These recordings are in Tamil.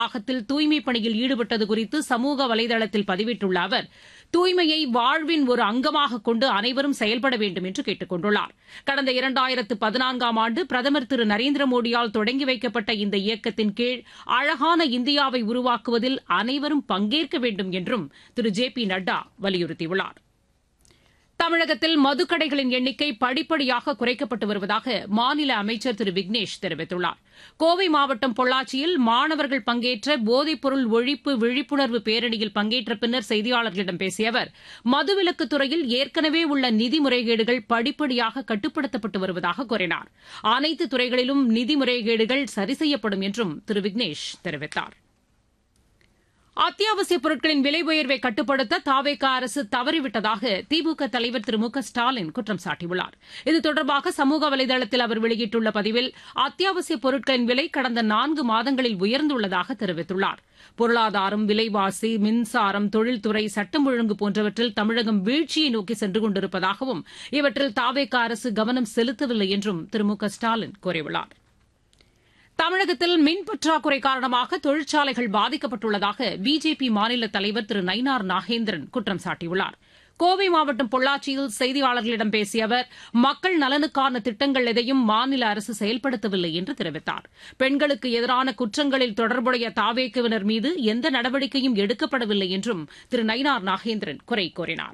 வளாகத்தில் தூய்மைப் பணியில் ஈடுபட்டது குறித்து சமூக வலைதளத்தில் பதிவிட்டுள்ள அவர் தூய்மையை வாழ்வின் ஒரு அங்கமாக கொண்டு அனைவரும் செயல்பட வேண்டும் என்று கேட்டுக் கொண்டுள்ளார் கடந்த இரண்டாயிரத்து பதினான்காம் ஆண்டு பிரதமர் திரு நரேந்திர மோடியால் தொடங்கி வைக்கப்பட்ட இந்த இயக்கத்தின் கீழ் அழகான இந்தியாவை உருவாக்குவதில் அனைவரும் பங்கேற்க வேண்டும் என்றும் திரு ஜே பி நட்டா வலியுறுத்தியுள்ளார் தமிழகத்தில் மதுக்கடைகளின் எண்ணிக்கை படிப்படியாக குறைக்கப்பட்டு வருவதாக மாநில அமைச்சர் திரு விக்னேஷ் தெரிவித்துள்ளார் கோவை மாவட்டம் பொள்ளாச்சியில் மாணவர்கள் பங்கேற்ற போதைப்பொருள் ஒழிப்பு விழிப்புணர்வு பேரணியில் பங்கேற்ற பின்னர் செய்தியாளர்களிடம் பேசிய அவர் மதுவிலக்குத் துறையில் ஏற்கனவே உள்ள நிதி முறைகேடுகள் படிப்படியாக கட்டுப்படுத்தப்பட்டு வருவதாக கூறினார் அனைத்து துறைகளிலும் நிதி முறைகேடுகள் சரி செய்யப்படும் என்றும் திரு விக்னேஷ் தெரிவித்தார் அத்தியாவசியப் பொருட்களின் விலை உயர்வை கட்டுப்படுத்த தாவேக அரசு தவறிவிட்டதாக திமுக தலைவர் திரு மு க ஸ்டாலின் குற்றம் சாட்டியுள்ளார் இது தொடர்பாக சமூக வலைதளத்தில் அவர் வெளியிட்டுள்ள பதிவில் அத்தியாவசியப் பொருட்களின் விலை கடந்த நான்கு மாதங்களில் உயர்ந்துள்ளதாக தெரிவித்துள்ளார் பொருளாதாரம் விலைவாசி மின்சாரம் தொழில்துறை சட்டம் ஒழுங்கு போன்றவற்றில் தமிழகம் வீழ்ச்சியை நோக்கி சென்று கொண்டிருப்பதாகவும் இவற்றில் தாவேக அரசு கவனம் செலுத்தவில்லை என்றும் திரு மு க ஸ்டாலின் கூறியுள்ளார் தமிழகத்தில் மின் பற்றாக்குறை காரணமாக தொழிற்சாலைகள் பாதிக்கப்பட்டுள்ளதாக பிஜேபி மாநில தலைவர் திரு நயினார் நாகேந்திரன் குற்றம் சாட்டியுள்ளார் கோவை மாவட்டம் பொள்ளாச்சியில் செய்தியாளர்களிடம் பேசிய அவர் மக்கள் நலனுக்கான திட்டங்கள் எதையும் மாநில அரசு செயல்படுத்தவில்லை என்று தெரிவித்தார் பெண்களுக்கு எதிரான குற்றங்களில் தொடர்புடைய தாவேக்குவினர் மீது எந்த நடவடிக்கையும் எடுக்கப்படவில்லை என்றும் திரு நயினார் நாகேந்திரன் குறை கூறினார்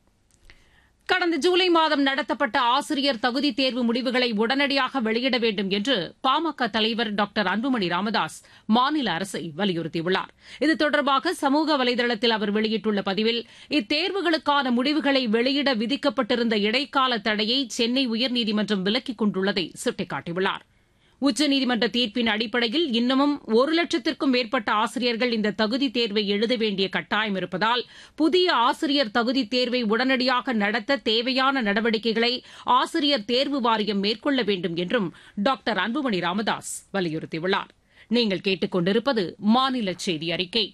கடந்த ஜூலை மாதம் நடத்தப்பட்ட ஆசிரியர் தகுதித் தேர்வு முடிவுகளை உடனடியாக வெளியிட வேண்டும் என்று பாமக தலைவர் டாக்டர் அன்புமணி ராமதாஸ் மாநில அரசை வலியுறுத்தியுள்ளார் இது தொடர்பாக சமூக வலைதளத்தில் அவர் வெளியிட்டுள்ள பதிவில் இத்தேர்வுகளுக்கான முடிவுகளை வெளியிட விதிக்கப்பட்டிருந்த இடைக்கால தடையை சென்னை உயர்நீதிமன்றம் விலக்கிக் கொண்டுள்ளதை சுட்டிக்காட்டியுள்ளார் உச்சநீதிமன்ற தீர்ப்பின் அடிப்படையில் இன்னமும் ஒரு லட்சத்திற்கும் மேற்பட்ட ஆசிரியர்கள் இந்த தகுதித் தேர்வை எழுத வேண்டிய கட்டாயம் இருப்பதால் புதிய ஆசிரியர் தகுதித் தேர்வை உடனடியாக நடத்த தேவையான நடவடிக்கைகளை ஆசிரியர் தேர்வு வாரியம் மேற்கொள்ள வேண்டும் என்றும் டாக்டர் அன்புமணி ராமதாஸ் வலியுறுத்தியுள்ளார் நீங்கள் கேட்டுக் கொண்டிருப்பது மாநில செய்தி அறிக்கை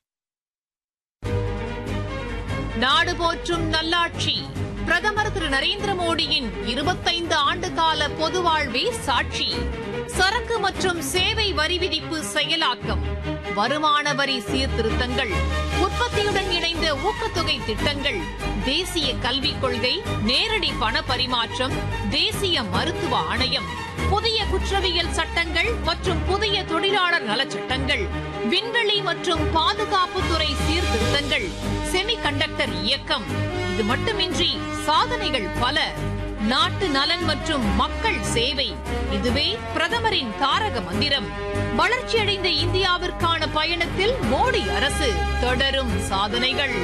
நாடு போற்றும் நல்லாட்சி பிரதமர் திரு நரேந்திர மோடியின் இருபத்தைந்து ஆண்டு கால பொது வாழ்வே சாட்சி சரக்கு மற்றும் சேவை வரி விதிப்பு செயலாக்கம் வருமான வரி சீர்திருத்தங்கள் உற்பத்தியுடன் இணைந்த ஊக்கத்தொகை திட்டங்கள் தேசிய கல்விக் கொள்கை நேரடி பண பரிமாற்றம் தேசிய மருத்துவ ஆணையம் புதிய குற்றவியல் சட்டங்கள் மற்றும் புதிய தொழிலாளர் நலச்சட்டங்கள் விண்வெளி மற்றும் பாதுகாப்புத்துறை சீர்திருத்தங்கள் செமிகண்டக்டர் இயக்கம் இது மட்டுமின்றி சாதனைகள் பல நாட்டு நலன் மற்றும் மக்கள் சேவை இதுவே பிரதமரின் தாரக மந்திரம் வளர்ச்சியடைந்த இந்தியாவிற்கான பயணத்தில் மோடி அரசு தொடரும் சாதனைகள்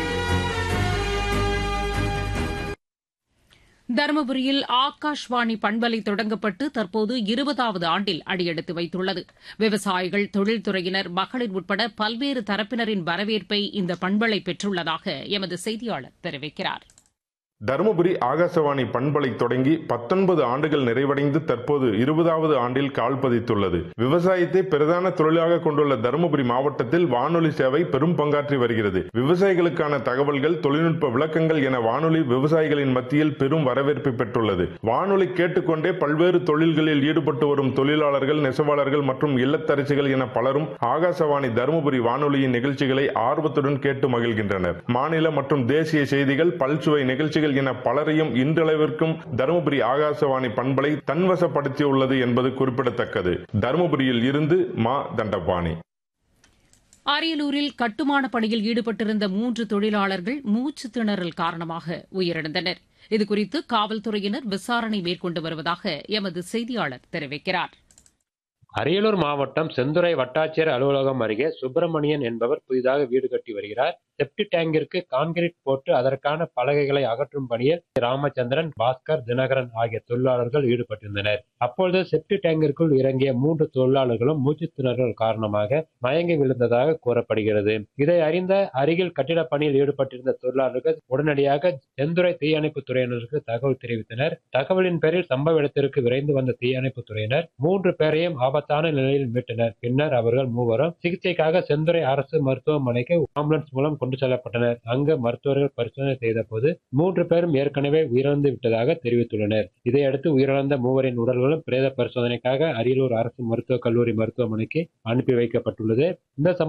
தருமபுரியில் ஆகாஷ்வாணி பண்பலை தொடங்கப்பட்டு தற்போது இருபதாவது ஆண்டில் அடியெடுத்து வைத்துள்ளது விவசாயிகள் தொழில்துறையினர் மகளிர் உட்பட பல்வேறு தரப்பினரின் வரவேற்பை இந்த பண்பலை பெற்றுள்ளதாக எமது செய்தியாளர் தெரிவிக்கிறார் தருமபுரி ஆகாசவாணி பண்பலை தொடங்கி பத்தொன்பது ஆண்டுகள் நிறைவடைந்து தற்போது இருபதாவது ஆண்டில் கால் பதித்துள்ளது விவசாயத்தை பிரதான தொழிலாக கொண்டுள்ள தருமபுரி மாவட்டத்தில் வானொலி சேவை பெரும் பங்காற்றி வருகிறது விவசாயிகளுக்கான தகவல்கள் தொழில்நுட்ப விளக்கங்கள் என வானொலி விவசாயிகளின் மத்தியில் பெரும் வரவேற்பை பெற்றுள்ளது வானொலி கேட்டுக்கொண்டே பல்வேறு தொழில்களில் ஈடுபட்டு வரும் தொழிலாளர்கள் நெசவாளர்கள் மற்றும் இல்லத்தரசிகள் என பலரும் ஆகாசவாணி தருமபுரி வானொலியின் நிகழ்ச்சிகளை ஆர்வத்துடன் கேட்டு மகிழ்கின்றனர் மாநில மற்றும் தேசிய செய்திகள் பல்சுவை நிகழ்ச்சிகள் என பலரையும் இன்றளவிற்கும் தருமபுரி ஆகாசவாணி பண்பலை தன்வசப்படுத்தியுள்ளது என்பது குறிப்பிடத்தக்கது தருமபுரியில் இருந்து மா தண்டபாணி அரியலூரில் கட்டுமான பணியில் ஈடுபட்டிருந்த மூன்று தொழிலாளர்கள் மூச்சு திணறல் காரணமாக உயிரிழந்தனர் இதுகுறித்து காவல்துறையினர் விசாரணை மேற்கொண்டு வருவதாக எமது செய்தியாளர் தெரிவிக்கிறார் அரியலூர் மாவட்டம் செந்துறை வட்டாட்சியர் அலுவலகம் அருகே சுப்பிரமணியன் என்பவர் புதிதாக வீடு கட்டி வருகிறார் செப்டி டேங்கிற்கு கான்கிரீட் போட்டு அதற்கான பலகைகளை அகற்றும் பணியில் ராமச்சந்திரன் பாஸ்கர் தினகரன் ஆகிய தொழிலாளர்கள் ஈடுபட்டிருந்தனர் அப்பொழுது செப்டி டேங்கிற்குள் இறங்கிய மூன்று தொழிலாளர்களும் மூச்சு திணறல் காரணமாக மயங்கி விழுந்ததாக கூறப்படுகிறது இதை அறிந்த அருகில் கட்டிட பணியில் ஈடுபட்டிருந்த தொழிலாளர்கள் உடனடியாக செந்துறை தீயணைப்பு துறையினருக்கு தகவல் தெரிவித்தனர் தகவலின் பேரில் சம்பவ இடத்திற்கு விரைந்து வந்த தீயணைப்பு துறையினர் மூன்று பேரையும் ஆபத்தான நிலையில் மீட்டனர் பின்னர் அவர்கள் மூவரும் சிகிச்சைக்காக செந்துறை அரசு மருத்துவமனைக்கு ஆம்புலன்ஸ் மூலம் கொண்டு கொண்டு செல்லப்பட்டனர் அங்கு மருத்துவர்கள் பரிசோதனை செய்த போது மூன்று பேரும் ஏற்கனவே உயிரிழந்து விட்டதாக தெரிவித்துள்ளனர் இதையடுத்து உயிரிழந்த மூவரின் உடல்களும் பிரேத பரிசோதனைக்காக அரியலூர் அரசு மருத்துவக் கல்லூரி மருத்துவமனைக்கு அனுப்பி வைக்கப்பட்டுள்ளது இந்த